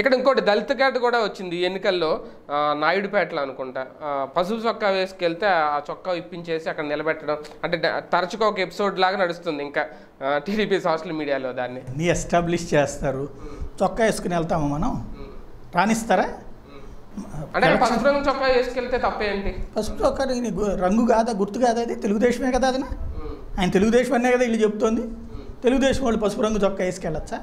ఇక్కడ ఇంకోటి దళిత కార్డు కూడా వచ్చింది ఈ ఎన్నికల్లో ఆ, నాయుడుపేటలో అనుకుంటా ఆ, పసుపు చొక్కా వేసుకెళ్తే ఆ చొక్కా ఇప్పించేసి అక్కడ నిలబెట్టడం అంటే డ- తరచుగా ఒక ఎపిసోడ్ లాగా నడుస్తుంది ఇంకా టీడీపీ సోషల్ మీడియాలో దాన్ని అన్నీ ఎస్టాబ్లిష్ చేస్తారు చొక్కా వేసుకుని వెళ్తామా మనం రాణిస్తారా అంటే అక్కడ పసుపు రంగు చొక్కా వేసుకెళ్తే తప్పేంటి పసుపు చొక్కా నీ గు- రంగు కాదా గుర్తు కాదా అది తెలుగుదేశమే కదా అది ఆయన తెలుగుదేశం అనే కదా వీళ్ళు చెప్తోంది తెలుగుదేశం వాళ్ళు పసుపు రంగు చొక్కా వేసుకెళ్ళచ్చా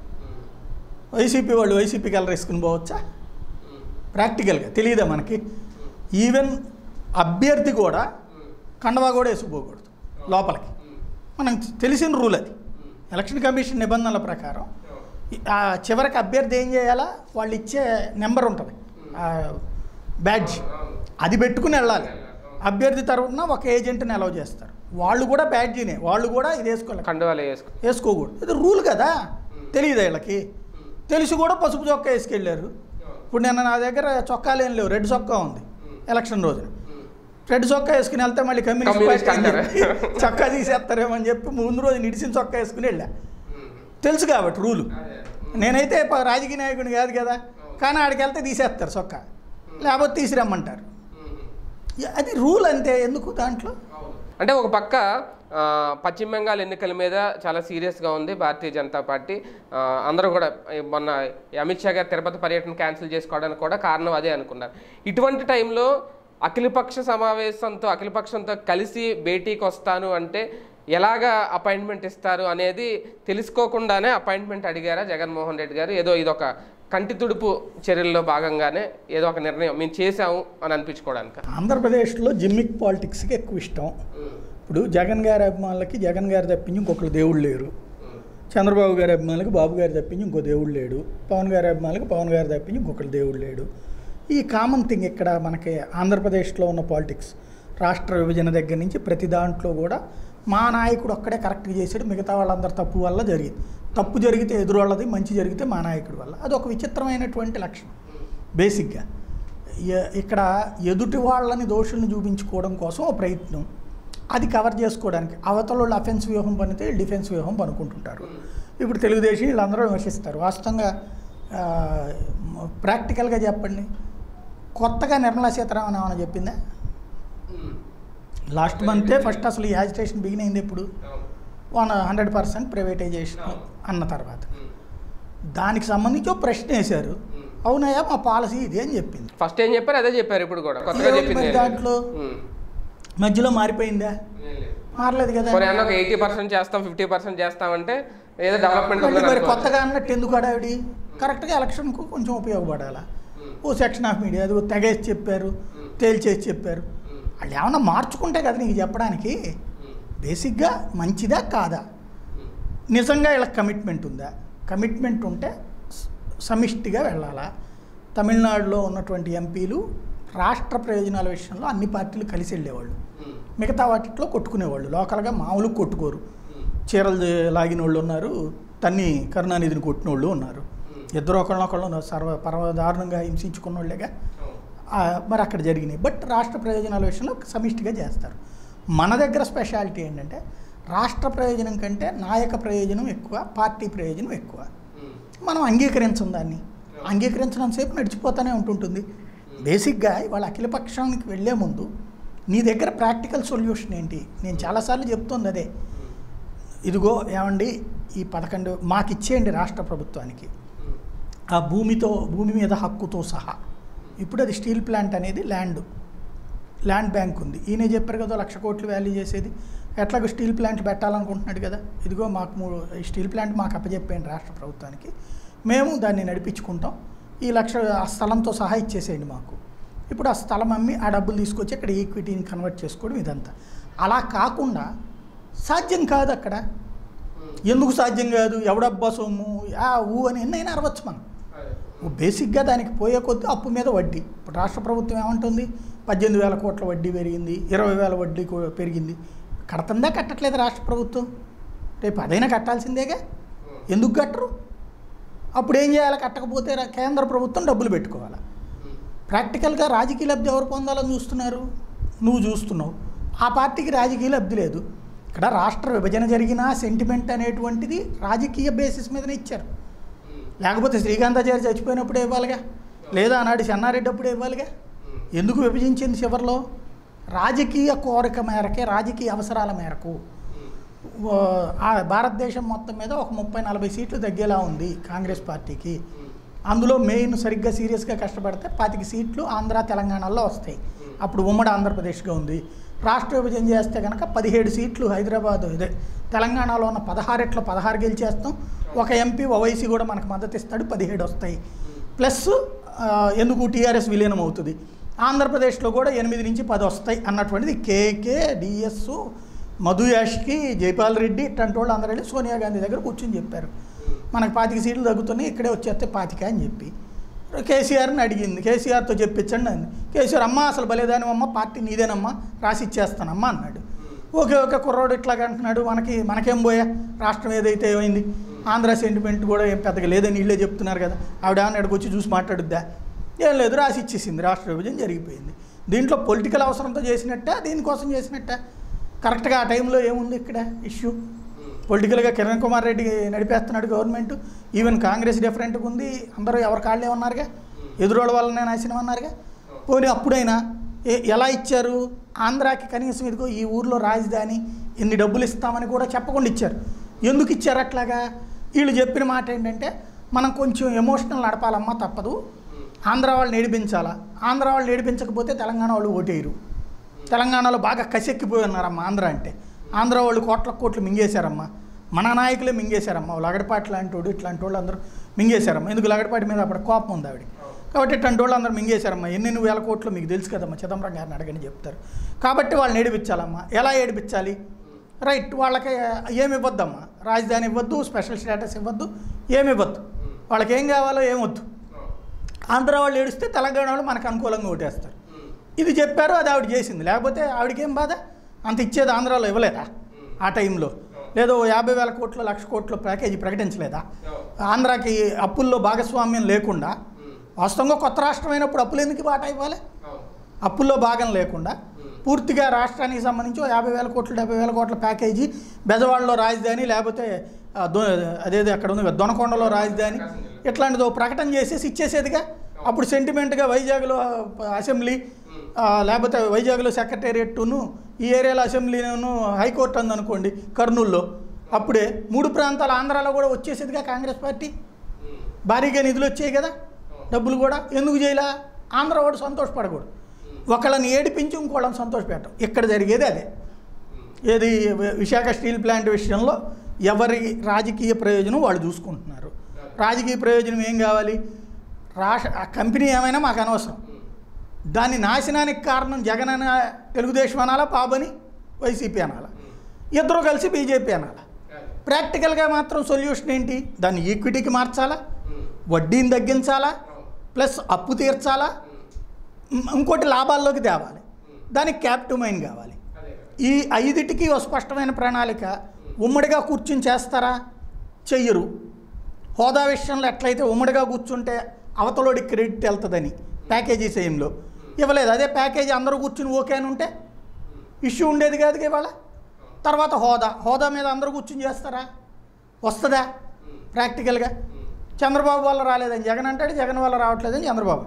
వైసీపీ వాళ్ళు వైసీపీ కలర్ వేసుకుని పోవచ్చా ప్రాక్టికల్గా తెలియదా మనకి ఈవెన్ అభ్యర్థి కూడా కండవా కూడా వేసుకుపోకూడదు లోపలికి మనకు తెలిసిన రూల్ అది ఎలక్షన్ కమిషన్ నిబంధనల ప్రకారం ఈ- ఆ చివరికి అభ్యర్థి ఏం చేయాలా వాళ్ళు ఇచ్చే నెంబర్ ఉంటుంది ఆ బ్యాడ్జ్ అది పెట్టుకుని వెళ్ళాలి అభ్యర్థి తరఫున ఒక ఏజెంట్ని అలౌ చేస్తారు వాళ్ళు కూడా బ్యాడ్జీనే వాళ్ళు కూడా ఇది వేసుకోవాలి కండువాలు వేసుకో వేసుకోకూడదు ఇది రూల్ కదా తెలియదు వీళ్ళకి తెలిసి కూడా పసుపు చొక్కా వేసుకెళ్ళారు ఇప్పుడు నిన్న నా దగ్గర చొక్కాలు ఏం లేవు రెడ్ చొక్కా ఉంది ఎలక్షన్ రోజున రెడ్ చొక్కా వేసుకుని వెళ్తే మళ్ళీ కమ్యూనిస్ట్ కమ్యూనిస్ట్ పార్టీ అని అంటారా? చెప్పి చొక్కా తీసేస్తారేమో అని చెప్పి ముందు రోజు నిడిసిన చొక్కా వేసుకుని వెళ్ళా తెలుసు కాబట్టి రూలు నేనైతే ప- రాజకీయ నాయకుడిని కాదు కదా కానీ ఆడికి వెళ్తే తీసేస్తారు చొక్కా లేకపోతే తీసిరమ్మంటారు అది రూల్ అంతే ఎందుకు దాంట్లో అంటే ఒక పక్క ఆ, పశ్చిమ బెంగాల్ ఎన్నికల మీద చాలా సీరియస్గా ఉంది భారతీయ జనతా పార్టీ ఆ, అందరూ కూడా ఈ మొన్న ఈ అమిత్ షా గారు తిరుపతి పర్యటన క్యాన్సిల్ చేసుకోవడానికి కూడా కారణం అదే అనుకున్నారు ఇటువంటి టైంలో అఖిలపక్ష సమావేశంతో అఖిలపక్షంతో కలిసి భేటీకి వస్తాను అంటే ఎలాగా అపాయింట్మెంట్ ఇస్తారు అనేది తెలుసుకోకుండానే అపాయింట్మెంట్ అడిగారా జగన్మోహన్ రెడ్డి గారు ఏదో ఇదొక కంటి తుడుపు చర్యల్లో భాగంగానే ఏదో ఒక నిర్ణయం మేము చేసాము అని అనిపించుకోవడానికి ఆంధ్రప్రదేశ్లో జిమ్మిక్ పాలిటిక్స్కి ఎక్కువ ఇష్టం ఇప్పుడు జగన్ గారి అభిమానులకి జగన్ గారు తప్పించి ఇంకొకరు దేవుడు లేరు చంద్రబాబు గారి అభిమానులకి బాబు గారు తప్పించి ఇంకో దేవుడు లేడు పవన్ గారి అభిమానులకి పవన్ గారు తప్పించి ఇంకొకరు దేవుడు లేడు ఈ కామన్ థింగ్ ఇక్కడ మనకి ఆంధ్రప్రదేశ్లో ఉన్న పాలిటిక్స్ రాష్ట్ర విభజన దగ్గర నుంచి ప్రతి దాంట్లో కూడా మా నాయకుడు ఒక్కడే కరెక్ట్గా చేశాడు మిగతా వాళ్ళందరూ తప్పు వల్ల జరిగింది తప్పు జరిగితే ఎదురు వాళ్ళది మంచి జరిగితే మా నాయకుడి వల్ల అది ఒక విచిత్రమైనటువంటి లక్షణం బేసిక్గా ఎ- ఇక్కడ ఎదుటి వాళ్ళని దోషుల్ని చూపించుకోవడం కోసం ఒక ప్రయత్నం అది కవర్ చేసుకోవడానికి అవతల వాళ్ళు అఫెన్స్ వ్యూహం పనితే డిఫెన్స్ వ్యూహం పనుకుంటుంటారు ఇప్పుడు తెలుగుదేశం వీళ్ళందరూ విమర్శిస్తారు వాస్తవంగా ఆ, మ- ప్రాక్టికల్గా చెప్పండి కొత్తగా నిర్మలా సీతారామన్ ఏమైనా చెప్పిందా లాస్ట్ మంతే ఫస్ట్ అసలు ఈ యాజిటేషన్ బిగిన్ అయింది ఎప్పుడు వన్ హండ్రెడ్ పర్సెంట్ ప్రైవేటైజేషన్ అన్న తర్వాత దానికి సంబంధించి ఒక ప్రశ్న వేశారు అవునయ్యా మా పాలసీ ఇది అని చెప్పింది ఫస్ట్ ఏం చెప్పారు అదే చెప్పారు ఇప్పుడు కూడా కొత్తగా ఏముంది చెప్పింది మరి ఏం లేదు. దాంట్లో ఉమ్. మధ్యలో మారిపోయిందా మారలేదు కదా పోనీ అన్న ఒక ఎయిటీ పర్సెంట్ చేస్తాం ఫిఫ్టీ పర్సెంట్ చేస్తామంటే ఏదో డెవలప్మెంట్ మళ్ళీ ఉందని మరి అనుకోవచ్చు. కొత్తగా అన్నట్టు ఎందుకు అడావిడి కరెక్ట్గా ఎలక్షన్కు కొంచెం ఉపయోగపడాలా ఓ సెక్షన్ ఆఫ్ మీడియా అది ఓ తెగేసి చెప్పారు తేల్చేసి చెప్పారు వాళ్ళు ఏమన్నా మార్చుకుంటే కదా నీకు చెప్పడానికి బేసిక్గా మంచిదా కాదా నిజంగా వీళ్ళకి కమిట్మెంట్ ఉందా కమిట్మెంట్ ఉంటే స- సమిష్టిగా వెళ్ళాలా తమిళనాడులో ఉన్నటువంటి ఎంపీలు రాష్ట్ర ప్రయోజనాల విషయంలో అన్ని పార్టీలు కలిసి వెళ్ళేవాళ్ళు మిగతా వాటిలో కొట్టుకునేవాళ్ళు లోకల్గా మామూలు కొట్టుకోరు చీరలు దే- లాగిన వాళ్ళు ఉన్నారు తన్ని కరుణానిధిని కొట్టిన వాళ్ళు ఉన్నారు ఇద్దరు ఒకళ్ళనొకళ్ళు సర్వ పర్వదారుణంగా హింసించుకున్న వాళ్ళేగా ఆ, మరి అక్కడ జరిగినాయి బట్ రాష్ట్ర ప్రయోజనాల విషయంలో సమిష్టిగా చేస్తారు మన దగ్గర స్పెషాలిటీ ఏంటంటే రాష్ట్ర ప్రయోజనం కంటే నాయక ప్రయోజనం ఎక్కువ పార్టీ ప్రయోజనం ఎక్కువ మనం అంగీకరించం దాన్ని అంగీకరించినంతసేపు నడిచిపోతూనే ఉంటుంటుంది బేసిక్గా ఇవాళ అఖిలపక్షానికి వెళ్ళే ముందు నీ దగ్గర ప్రాక్టికల్ సొల్యూషన్ ఏంటి నేను చాలాసార్లు చెప్తుంది అదే ఇదిగో ఏమండి ఈ పదకొండు మాకు ఇచ్చేయండి రాష్ట్ర ప్రభుత్వానికి ఆ భూమితో భూమి మీద హక్కుతో సహా ఇప్పుడు అది స్టీల్ ప్లాంట్ అనేది ల్యాండ్ ల్యాండ్ బ్యాంక్ ఉంది ఈయనే చెప్పారు కదా లక్ష కోట్లు వాల్యూ చేసేది ఎట్లాగో స్టీల్ ప్లాంట్ పెట్టాలనుకుంటున్నాడు కదా ఇదిగో మాకు మూడు ఈ స్టీల్ ప్లాంట్ మాకు అప్పచెప్పేయండి రాష్ట్ర ప్రభుత్వానికి మేము దాన్ని నడిపించుకుంటాం ఈ లక్ష ఆ స్థలంతో సహా ఇచ్చేసేయండి మాకు ఇప్పుడు ఆ స్థలం అమ్మి ఆ డబ్బులు తీసుకొచ్చి అక్కడ ఈక్విటీని కన్వర్ట్ చేసుకోవడం ఇదంతా అలా కాకుండా సాధ్యం కాదు అక్కడ ఎందుకు సాధ్యం కాదు ఎవడబ్బా సొమ్ము ఆ ఊ అని ఎన్నైనా అరవచ్చు మనం బేసిక్గా దానికి పోయే కొద్దీ అప్పు మీద వడ్డీ ఇప్పుడు రాష్ట్ర ప్రభుత్వం ఏమంటుంది పద్దెనిమిది వేల కోట్ల వడ్డీ పెరిగింది ఇరవై వేల వడ్డీ కూ- పెరిగింది కడుతుందా కట్టట్లేదు రాష్ట్ర ప్రభుత్వం రేపు అదైనా కట్టాల్సిందేగా ఎందుకు కట్టరు అప్పుడు ఏం చేయాలి కట్టకపోతే రా- కేంద్ర ప్రభుత్వం డబ్బులు పెట్టుకోవాలి ప్రాక్టికల్గా రాజకీయ లబ్ధి ఎవరు పొందాలని చూస్తున్నారు నువ్వు చూస్తున్నావు ఆ పార్టీకి రాజకీయ లబ్ధి లేదు ఇక్కడ రాష్ట్ర విభజన జరిగిన సెంటిమెంట్ అనేటువంటిది రాజకీయ బేసిస్ మీదనే ఇచ్చారు లేకపోతే శ్రీకాంతాచారి చచ్చిపోయినప్పుడే ఇవ్వాలిగా లేదా ఆనాడు చెన్నారెడ్డి అప్పుడే ఇవ్వాలిగా ఎందుకు విభజించింది చివరిలో రాజకీయ కోరిక మేరకే రాజకీయ అవసరాల మేరకు ఓ, ఆ భారతదేశం మొత్తం మీద ఒక ముప్పై నలభై సీట్లు తగ్గేలా ఉంది కాంగ్రెస్ పార్టీకి అందులో మెయిన్ సరిగ్గా సీరియస్గా కష్టపడితే పాతిక సీట్లు ఆంధ్ర తెలంగాణలో వస్తాయి అప్పుడు ఉమ్మడి ఆంధ్రప్రదేశ్గా ఉంది రాష్ట్ర విభజన చేస్తే కనుక పదిహేడు సీట్లు హైదరాబాద్ ఇదే తెలంగాణలో ఉన్న పదహారెట్లో పదహారు గెలిచేస్తాం ఒక ఎంపీ ఓవైసీ కూడా మనకు మద్దతు ఇస్తాడు పదిహేడు వస్తాయి ప్లస్ ఆ, ఎందుకు టీఆర్ఎస్ విలీనం అవుతుంది ఆంధ్రప్రదేశ్లో కూడా ఎనిమిది నుంచి పది వస్తాయి అన్నటువంటిది కేకే డిఎస్ మధు యాష్కి జైపాల్ రెడ్డి ఇట్లాంటి వాళ్ళు అందరూ వెళ్ళి సోనియా గాంధీ దగ్గర కూర్చొని చెప్పారు మనకు పాతిక సీట్లు తగ్గుతున్నాయి ఇక్కడే వచ్చేస్తే పాతిక అని చెప్పి కేసీఆర్ని అడిగింది కేసీఆర్తో చెప్పించండి అంది కేసీఆర్ అమ్మ అసలు బలేదానివమ్మ పార్టీ నీదేనమ్మా రాసి ఇచ్చేస్తానమ్మా అన్నాడు ఓకే ఓకే కుర్రోడు ఇట్లాగా అంటున్నాడు మనకి మనకేం పోయా రాష్ట్రం ఏదైతే ఏమైంది ఆంధ్ర సెంటిమెంట్ కూడా ఏం పెద్దగా లేదని వీళ్ళే చెప్తున్నారు కదా ఆవిడ అక్కడికి వచ్చి చూసి మాట్లాడుద్దా ఏం లేదు రాసి ఇచ్చేసింది రాష్ట్ర విభజన జరిగిపోయింది దీంట్లో పొలిటికల్ అవసరంతో చేసినట్ట దీనికోసం చేసినట్ట కరెక్ట్గా ఆ టైంలో ఏముంది ఇక్కడ ఇష్యూ పొలిటికల్గా కిరణ్ కుమార్ రెడ్డి నడిపేస్తున్నాడు గవర్నమెంట్ ఈవెన్ కాంగ్రెస్ డిఫరెంట్గా ఉంది అందరూ ఎవరి కాళ్ళే ఉన్నారుగా ఎదురోళ్ళ వల్లనే నాశనం అన్నారుగా పోనీ అప్పుడైనా ఏ- ఎలా ఇచ్చారు ఆంధ్రాకి కనీసం ఇదిగో ఈ ఊర్లో రాజధాని ఇన్ని డబ్బులు ఇస్తామని కూడా చెప్పకుండా ఇచ్చారు ఎందుకు ఇచ్చారు అట్లాగా వీళ్ళు చెప్పిన మాట ఏంటంటే మనం కొంచెం ఎమోషనల్ నడపాలమ్మా తప్పదు ఆంధ్ర వాళ్ళని ఏడిపించాలా ఆంధ్ర వాళ్ళని ఏడిపించకపోతే తెలంగాణ వాళ్ళు ఓటేయరు తెలంగాణలో బాగా కసెక్కిపోయి ఉన్నారమ్మా ఆంధ్ర అంటే ఆంధ్ర వాళ్ళు కోట్ల కోట్లు మింగేశారమ్మా మన నాయకులే మింగేశారమ్మా లగడపాటి లాంటి వాడు ఇట్లాంటి వాళ్ళు అందరూ మింగేశారమ్మా ఎందుకు లగడపాటి మీద అప్పుడు కోపం ఉంది ఆవిడ కాబట్టి ఇట్లాంటి వాళ్ళు అందరూ మింగేశారమ్మా ఎన్నెన్ని వేల కోట్లు మీకు తెలుసు కదమ్మా చిదంబరం గారిని అడగని చెప్తారు కాబట్టి వాళ్ళని ఏడిపించాలమ్మా ఎలా ఏడిపించాలి రైట్ వాళ్ళకి ఏమి ఇవ్వద్దమ్మా రాజధాని ఇవ్వద్దు స్పెషల్ స్టేటస్ ఇవ్వద్దు ఏమి ఇవ్వద్దు వాళ్ళకి ఏం కావాలో ఏమొద్దు ఆంధ్ర వాళ్ళు ఏడిస్తే తెలంగాణ వాళ్ళు మనకు అనుకూలంగా ఓటేస్తారు ఇది చెప్పారు అది ఆవిడ చేసింది లేకపోతే ఆవిడకేం బాధ అంత ఇచ్చేది ఆంధ్రాలో ఇవ్వలేదా ఆ టైంలో లేదో ఓ యాభై వేల కోట్ల లక్ష కోట్ల ప్యాకేజీ ప్రకటించలేదా ఆంధ్రాకి అప్పుల్లో భాగస్వామ్యం లేకుండా వాస్తవంగా కొత్త రాష్ట్రం అయినప్పుడు అప్పులు ఎందుకు బాట ఇవ్వాలి అప్పుల్లో భాగం లేకుండా పూర్తిగా రాష్ట్రానికి సంబంధించి ఓ యాభై వేల కోట్ల డెబ్బై వేల కోట్ల ప్యాకేజీ బెజవాడలో రాజధాని లేకపోతే ఆ, దొ అదేది అక్కడ ఉంది కదా, దొనకొండలో రాజధాని ఇట్లాంటిది ఓ ప్రకటన చేసేసి ఇచ్చేసేదిగా అప్పుడు సెంటిమెంట్గా వైజాగ్లో ఆ, అసెంబ్లీ ఆ, లేకపోతే వైజాగ్లో సెక్రటేరియట్ను ఈ ఏరియాలో అసెంబ్లీను హైకోర్టు ఉందనుకోండి కర్నూల్లో అప్పుడే మూడు ప్రాంతాల ఆంధ్రాలో కూడా వచ్చేసేదిగా కాంగ్రెస్ పార్టీ భారీగా నిధులు వచ్చాయి కదా డబ్బులు కూడా ఎందుకు చేయలా ఆంధ్ర వాడు సంతోషపడకూడదు ఒకళ్ళని ఏడిపించి ఇంకోళ్ళని సంతోషపెట్టం ఇక్కడ జరిగేది అదే ఏది వి- విశాఖ స్టీల్ ప్లాంట్ విషయంలో ఎవరి రాజకీయ ప్రయోజనం వాళ్ళు చూసుకుంటున్నారు రాజకీయ ప్రయోజనం ఏం కావాలి రాష్ట్ర ఆ కంపెనీ ఏమైనా మాకు అనవసరం దాని నాశనానికి కారణం జగన్ అన తెలుగుదేశం అనాలా బాబని వైసీపీ అనాలా ఇద్దరు కలిసి బీజేపీ అనాలా ప్రాక్టికల్గా మాత్రం సొల్యూషన్ ఏంటి దాన్ని ఈక్విటీకి మార్చాలా వడ్డీని తగ్గించాలా ప్లస్ అప్పు తీర్చాలా ఇం- ఇంకోటి లాభాల్లోకి తేవాలి దానికి క్యాపిటల్ మైన్ కావాలి ఈ ఐదిటికి ఒక స్పష్టమైన ప్రణాళిక ఉమ్మడిగా కూర్చుని చేస్తారా చెయ్యరు హోదా విషయంలో ఎట్లయితే ఉమ్మడిగా కూర్చుంటే అవతలోడి క్రెడిట్ వెళ్తుందని ప్యాకేజీ సేమ్లో ఇవ్వలేదు అదే ప్యాకేజీ అందరూ కూర్చుని ఓకే అని ఉంటే ఇష్యూ ఉండేది కాదు ఇవాళ తర్వాత హోదా హోదా మీద అందరూ కూర్చుని చేస్తారా వస్తుందా ప్రాక్టికల్గా చంద్రబాబు వల్ల రాలేదని జగన్ అంటాడు జగన్ వల్ల రావట్లేదని చంద్రబాబు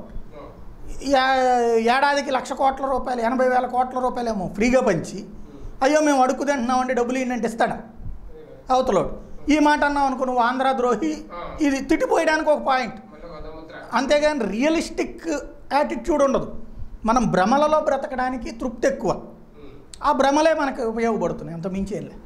యా- ఏడాదికి లక్ష కోట్ల రూపాయలు ఎనభై వేల కోట్ల రూపాయలేమో ఫ్రీగా పంచి అయ్యో మేము అడుక్కు తింటున్నామంటే డబ్బులు ఏంటంటే ఇస్తాడా అవతలోడు ఈ మాట అన్నావు అనుకో నువ్వు ఆంధ్ర ద్రోహి ఇది తిట్టిపోయడానికి ఒక పాయింట్ అంతేగాని రియలిస్టిక్ యాటిట్యూడ్ ఉండదు మనం భ్రమలలో బ్రతకడానికి తృప్తి ఎక్కువ ఆ భ్రమలే మనకు ఉపయోగపడుతున్నాయి అంత మించి ఏం లే